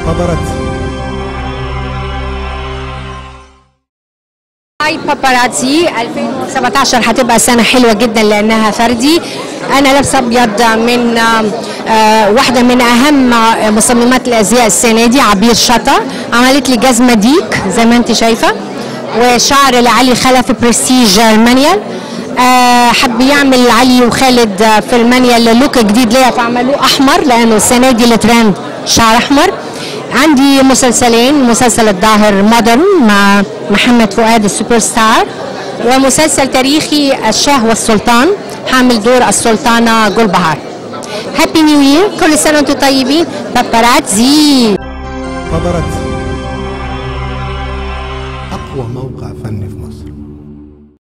باباراتزي هاي باباراتزي 2017 هتبقى سنة حلوة جدا لأنها فردي أنا لابسة أبيض من آه، آه، واحدة من أهم آه، مصممات الأزياء السنة دي عبير شطا عملت لي جزمة ديك زي ما أنت شايفة وشعر لعلي خلف برستيج المانيال آه، حب يعمل علي وخالد آه، في المانيال لوك جديد ليا فعملوه أحمر لأنه السنة دي الترند شعر أحمر عندي مسلسلين مسلسل الظاهر مودرن مع محمد فؤاد السوبر ستار ومسلسل تاريخي الشاه والسلطان حامل دور السلطانة جول بهار هابي نيو يير كل سنة وانتم طيبين باباراتزي باباراتزي أقوى موقع فني